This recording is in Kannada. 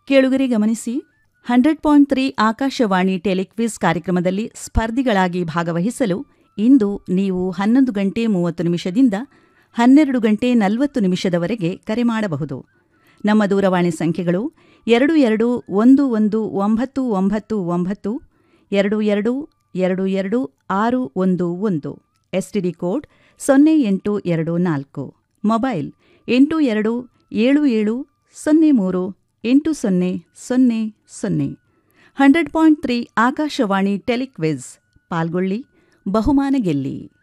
ಕೇಳುಗರೆ ಗಮನಿಸಿ hundred point three Akashvani telequiz ಕಾರ್ಯಕ್ರಮದಲ್ಲಿ ಸ್ಪರ್ಧಿಗಳಾಗಿ ಭಾಗವಹಿಸಲು ಇಂದು ನೀವು ಹನ್ನೊಂದು ಗಂಟೆ ಮೂವತ್ತು ನಿಮಿಷದಿಂದ ಹನ್ನೆರಡು ಗಂಟೆ ನಲವತ್ತು ನಿಮಿಷದವರೆಗೆ ಕರೆ ಮಾಡಬಹುದು ನಮ್ಮ ದೂರವಾಣಿ ಸಂಖ್ಯೆಗಳು ಎರಡು ಎರಡು ಒಂದು ಒಂದು ಒಂಬತ್ತು ಒಂಬತ್ತು ಒಂಬತ್ತು ಎರಡು ಎರಡು ಎರಡು ಎರಡು ಆರು ಒಂದು ಒಂದು ಎಸ್ಟಿಡಿ ಕೋಡ್ ಸೊನ್ನೆ ಎಂಟು ಎರಡು ನಾಲ್ಕು ಮೊಬೈಲ್ ಎಂಟು ಎರಡು ಏಳು ಏಳು ಸೊನ್ನೆ ಮೂರು ಎಂಟು ಸೊನ್ನೆ ಸೊನ್ನೆ ಸೊನ್ನೆ hundred point three Akashvani telequiz ಪಾಲ್ಗೊಳ್ಳಿ ಬಹುಮಾನ ಗೆಲ್ಲಿ